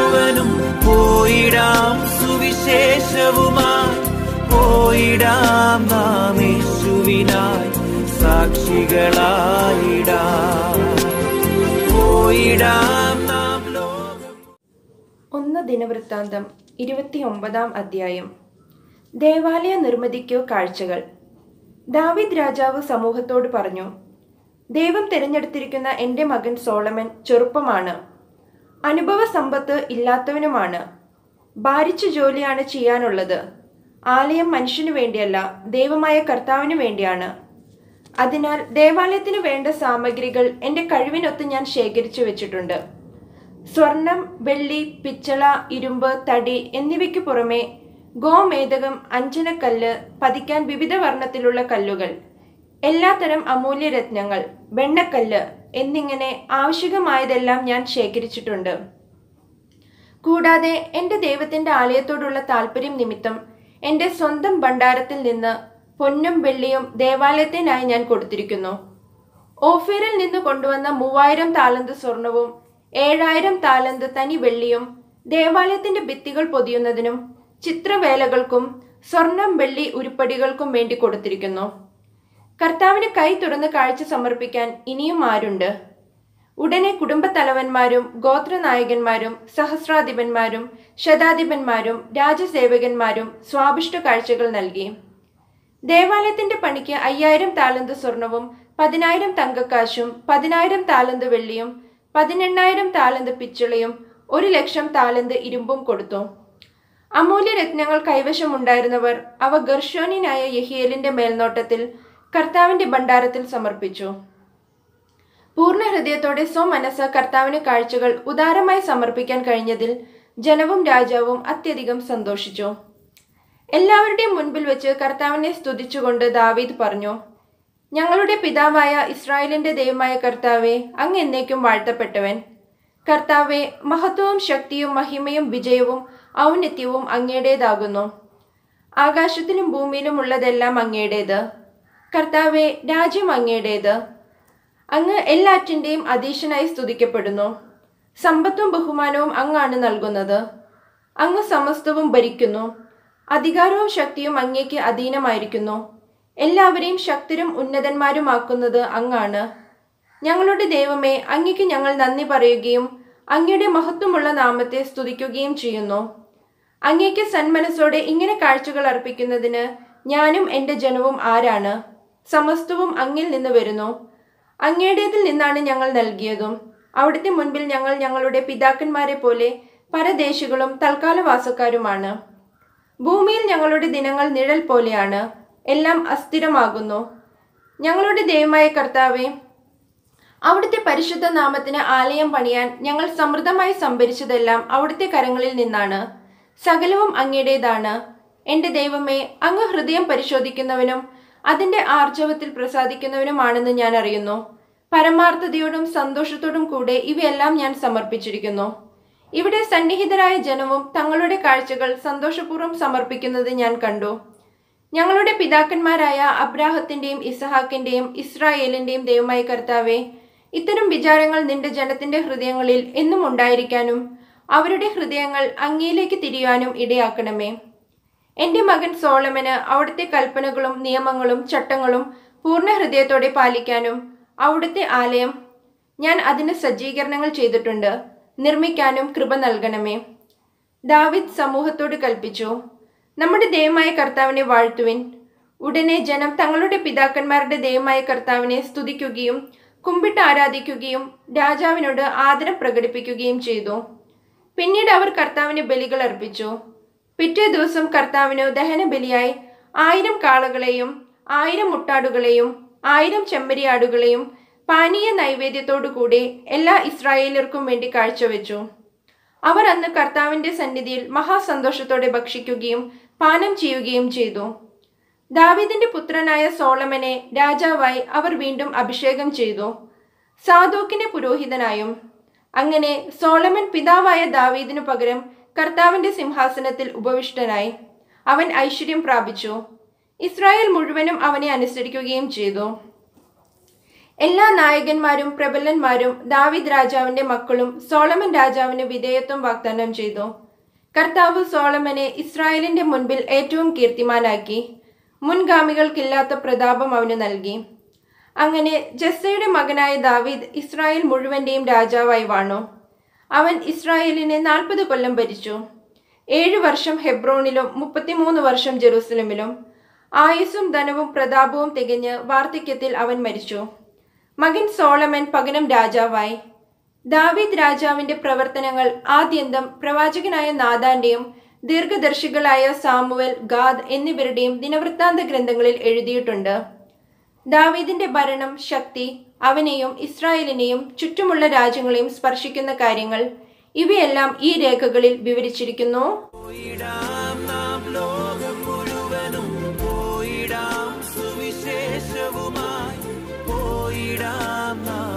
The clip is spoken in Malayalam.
മുഴുവനും പോയിടാം സുവിശേഷവുമായി പോയിടാം നാം യേശുവിനായി സാക്ഷികളായിടാം പോയിടാം നാം ലോകം ഒന്ന് ദിനവൃത്താന്തം ഇരുപത്തിയൊമ്പതാം അധ്യായം ദേവാലയ നിർമ്മിതിക്കു കാഴ്ചകൾ ദാവിദ് രാജാവ് സമൂഹത്തോട് പറഞ്ഞു ദൈവം തിരഞ്ഞെടുത്തിരിക്കുന്ന എൻ്റെ മകൻ സോളമൻ ചെറുപ്പമാണ് അനുഭവ സമ്പത്ത് ഇല്ലാത്തവനുമാണ് ഭാരിച്ച ജോലിയാണ് ചെയ്യാനുള്ളത് ആലയം മനുഷ്യനു വേണ്ടിയല്ല ദൈവമായ കർത്താവിനു വേണ്ടിയാണ് അതിനാൽ ദേവാലയത്തിന് വേണ്ട സാമഗ്രികൾ എൻ്റെ കഴിവിനൊത്ത് ഞാൻ ശേഖരിച്ചു വെച്ചിട്ടുണ്ട് സ്വർണം വെള്ളി പിച്ചള ഇരുമ്പ് തടി എന്നിവയ്ക്ക് പുറമെ ഗോമേതകം അഞ്ജനക്കല്ല് പതിക്കാൻ വിവിധ വർണ്ണത്തിലുള്ള കല്ലുകൾ എല്ലാത്തരം അമൂല്യ രത്നങ്ങൾ വെണ്ണക്കല്ല് എന്നിങ്ങനെ ആവശ്യകമായതെല്ലാം ഞാൻ ശേഖരിച്ചിട്ടുണ്ട് കൂടാതെ എൻ്റെ ദൈവത്തിൻ്റെ ആലയത്തോടുള്ള താല്പര്യം നിമിത്തം എൻ്റെ സ്വന്തം ഭണ്ഡാരത്തിൽ നിന്ന് പൊന്നും വെള്ളിയും ദേവാലയത്തിനായി ഞാൻ കൊടുത്തിരിക്കുന്നു ഓഫീറിൽ നിന്ന് കൊണ്ടുവന്ന മൂവായിരം താലന്ത് സ്വർണവും ഏഴായിരം താലന്ത് തനി വെള്ളിയും ദേവാലയത്തിന്റെ ഭിത്തികൾ പൊതിയുന്നതിനും ചിത്രവേലകൾക്കും സ്വർണം വെള്ളി ഉരുപ്പടികൾക്കും വേണ്ടി കൊടുത്തിരിക്കുന്നു കർത്താവിന് കൈ തുറന്ന് കാഴ്ച സമർപ്പിക്കാൻ ഇനിയും ആരുണ്ട് ഉടനെ കുടുംബത്തലവന്മാരും ഗോത്രനായകന്മാരും സഹസ്രാധിപന്മാരും ശതാധിപന്മാരും രാജസേവകന്മാരും സ്വാഭിഷ്ട കാഴ്ചകൾ നൽകി ദേവാലയത്തിന്റെ പണിക്ക് അയ്യായിരം താലന്ത് സ്വർണവും പതിനായിരം തങ്കക്കാശും പതിനായിരം താലന്ത് വെള്ളിയും പതിനെണ്ണായിരം താലന്ത് പിച്ചളയും ഒരു ലക്ഷം താലന്ത് ഇരുമ്പും കൊടുത്തു അമൂല്യ രത്നങ്ങൾ കൈവശമുണ്ടായിരുന്നവർ അവ ഗർഷോനിനായ യഹിയേലിന്റെ മേൽനോട്ടത്തിൽ കർത്താവിന്റെ ഭണ്ഡാരത്തിൽ സമർപ്പിച്ചു പൂർണ്ണ ഹൃദയത്തോടെ സ്വമനസ കർത്താവിന് കാഴ്ചകൾ ഉദാരമായി സമർപ്പിക്കാൻ കഴിഞ്ഞതിൽ ജനവും രാജാവും അത്യധികം സന്തോഷിച്ചു എല്ലാവരുടെയും മുൻപിൽ വെച്ച് കർത്താവിനെ സ്തുതിച്ചുകൊണ്ട് ദാവീദ് പറഞ്ഞു ഞങ്ങളുടെ പിതാവായ ഇസ്രായേലിന്റെ ദൈവമായ കർത്താവെ അങ്ങ് എന്നേക്കും വാഴ്ത്തപ്പെട്ടവൻ കർത്താവെ മഹത്വവും ശക്തിയും മഹിമയും വിജയവും ഔന്നത്യവും അങ്ങയുടേതാകുന്നു ആകാശത്തിലും ഭൂമിയിലും ഉള്ളതെല്ലാം അങ്ങയുടേത് കർത്താവെ രാജ്യം അങ്ങയുടേത് അങ്ങ് എല്ലാറ്റിൻ്റെയും അധീശനായി സ്തുതിക്കപ്പെടുന്നു സമ്പത്തും ബഹുമാനവും അങ്ങാണ് നൽകുന്നത് അങ്ങ് സമസ്തവും ഭരിക്കുന്നു അധികാരവും ശക്തിയും അങ്ങേക്ക് അധീനമായിരിക്കുന്നു എല്ലാവരെയും ശക്തരും ഉന്നതന്മാരുമാക്കുന്നത് അങ്ങാണ് ഞങ്ങളുടെ ദൈവമേ അങ്ങയ്ക്ക് ഞങ്ങൾ നന്ദി പറയുകയും അങ്ങയുടെ മഹത്വമുള്ള നാമത്തെ സ്തുതിക്കുകയും ചെയ്യുന്നു അങ്ങയ്ക്ക് സന്മനസ്സോടെ ഇങ്ങനെ കാഴ്ചകൾ അർപ്പിക്കുന്നതിന് ഞാനും എൻ്റെ ജനവും ആരാണ് സമസ്തവും അങ്ങിൽ നിന്ന് വരുന്നു അങ്ങയുടേതിൽ നിന്നാണ് ഞങ്ങൾ നൽകിയതും അവിടുത്തെ മുൻപിൽ ഞങ്ങൾ ഞങ്ങളുടെ പിതാക്കന്മാരെ പോലെ പരദേശികളും തൽക്കാലവാസക്കാരുമാണ് ഭൂമിയിൽ ഞങ്ങളുടെ ദിനങ്ങൾ നിഴൽ പോലെയാണ് എല്ലാം അസ്ഥിരമാകുന്നു ഞങ്ങളുടെ ദൈവമായ കർത്താവെ അവിടുത്തെ പരിശുദ്ധ നാമത്തിന് ആലയം പണിയാൻ ഞങ്ങൾ സമൃദ്ധമായി സംഭരിച്ചതെല്ലാം അവിടുത്തെ കരങ്ങളിൽ നിന്നാണ് സകലവും അങ്ങയുടേതാണ് എൻ്റെ ദൈവമേ അങ്ങ് ഹൃദയം പരിശോധിക്കുന്നവനും അതിൻ്റെ ആർജവത്തിൽ പ്രസാദിക്കുന്നവനുമാണെന്ന് ഞാൻ അറിയുന്നു പരമാർത്ഥതയോടും സന്തോഷത്തോടും കൂടെ ഇവയെല്ലാം ഞാൻ സമർപ്പിച്ചിരിക്കുന്നു ഇവിടെ സന്നിഹിതരായ ജനവും തങ്ങളുടെ കാഴ്ചകൾ സന്തോഷപൂർവ്വം സമർപ്പിക്കുന്നത് ഞാൻ കണ്ടു ഞങ്ങളുടെ പിതാക്കന്മാരായ അബ്രാഹത്തിന്റെയും ഇസഹാക്കിന്റെയും ഇസ്രായേലിന്റെയും ദൈവമായ കർത്താവെ ഇത്തരം വിചാരങ്ങൾ നിന്റെ ജനത്തിന്റെ ഹൃദയങ്ങളിൽ എന്നും ഉണ്ടായിരിക്കാനും അവരുടെ ഹൃദയങ്ങൾ അങ്ങയിലേക്ക് തിരിയാനും ഇടയാക്കണമേ എന്റെ മകൻ സോളമന് അവിടുത്തെ കൽപ്പനകളും നിയമങ്ങളും ചട്ടങ്ങളും പൂർണ്ണ ഹൃദയത്തോടെ പാലിക്കാനും അവിടുത്തെ ആലയം ഞാൻ അതിന് സജ്ജീകരണങ്ങൾ ചെയ്തിട്ടുണ്ട് നിർമ്മിക്കാനും കൃപ നൽകണമേ ദാവിദ് സമൂഹത്തോട് കൽപ്പിച്ചു നമ്മുടെ ദൈവമായ കർത്താവിനെ വാഴ്ത്തുവിൻ ഉടനെ ജനം തങ്ങളുടെ പിതാക്കന്മാരുടെ ദൈവമായ കർത്താവിനെ സ്തുതിക്കുകയും കുമ്പിട്ട് ആരാധിക്കുകയും രാജാവിനോട് ആദരം പ്രകടിപ്പിക്കുകയും ചെയ്തു പിന്നീട് അവർ കർത്താവിന് ബലികൾ അർപ്പിച്ചു പിറ്റേ ദിവസം കർത്താവിന് ദഹനബലിയായി ആയിരം കാളകളെയും ആയിരം മുട്ടാടുകളെയും ആയിരം ചെമ്മരിയാടുകളെയും പാനീയ നൈവേദ്യത്തോടുകൂടി എല്ലാ ഇസ്രായേലർക്കും വേണ്ടി കാഴ്ചവെച്ചു അവർ അന്ന് കർത്താവിന്റെ സന്നിധിയിൽ മഹാസന്തോഷത്തോടെ ഭക്ഷിക്കുകയും പാനം ചെയ്യുകയും ചെയ്തു ദാവീദിന്റെ പുത്രനായ സോളമനെ രാജാവായി അവർ വീണ്ടും അഭിഷേകം ചെയ്തു സാദോക്കിനെ പുരോഹിതനായും അങ്ങനെ സോളമൻ പിതാവായ ദാവീദിനു പകരം കർത്താവിന്റെ സിംഹാസനത്തിൽ ഉപവിഷ്ടനായി അവൻ ഐശ്വര്യം പ്രാപിച്ചു ഇസ്രായേൽ മുഴുവനും അവനെ അനുസരിക്കുകയും ചെയ്തു എല്ലാ നായകന്മാരും പ്രബലന്മാരും ദാവിദ് രാജാവിന്റെ മക്കളും സോളമൻ രാജാവിന് വിധേയത്വം വാഗ്ദാനം ചെയ്തു കർത്താവ് സോളമനെ ഇസ്രായേലിന്റെ മുൻപിൽ ഏറ്റവും കീർത്തിമാനാക്കി മുൻഗാമികൾക്കില്ലാത്ത പ്രതാപം അവന് നൽകി അങ്ങനെ ജസ്സയുടെ മകനായ ദാവീദ് ഇസ്രായേൽ മുഴുവന്റെയും രാജാവായി വാണു അവൻ ഇസ്രായേലിനെ നാൽപ്പത് കൊല്ലം ഭരിച്ചു ഏഴു വർഷം ഹെബ്രോണിലും മുപ്പത്തിമൂന്ന് വർഷം ജെറൂസലമിലും ആയുസ്സും ധനവും പ്രതാപവും തികഞ്ഞ് വാർദ്ധക്യത്തിൽ അവൻ മരിച്ചു മകൻ സോളമൻ പകരം രാജാവായി ദാവീദ് രാജാവിന്റെ പ്രവർത്തനങ്ങൾ ആദ്യന്തം പ്രവാചകനായ നാദാന്റെയും ദീർഘദർശികളായ സാമുവൽ ഗാദ് എന്നിവരുടെയും ദിനവൃത്താന്ത ഗ്രന്ഥങ്ങളിൽ എഴുതിയിട്ടുണ്ട് ദാവീദിന്റെ ഭരണം ശക്തി അവനെയും ഇസ്രായേലിനെയും ചുറ്റുമുള്ള രാജ്യങ്ങളെയും സ്പർശിക്കുന്ന കാര്യങ്ങൾ ഇവയെല്ലാം ഈ രേഖകളിൽ വിവരിച്ചിരിക്കുന്നു പോയിടാം നാം ലോകം മുഴുവനും പോയിടാം സുവിശേഷവുമായി പോയിടാം നാം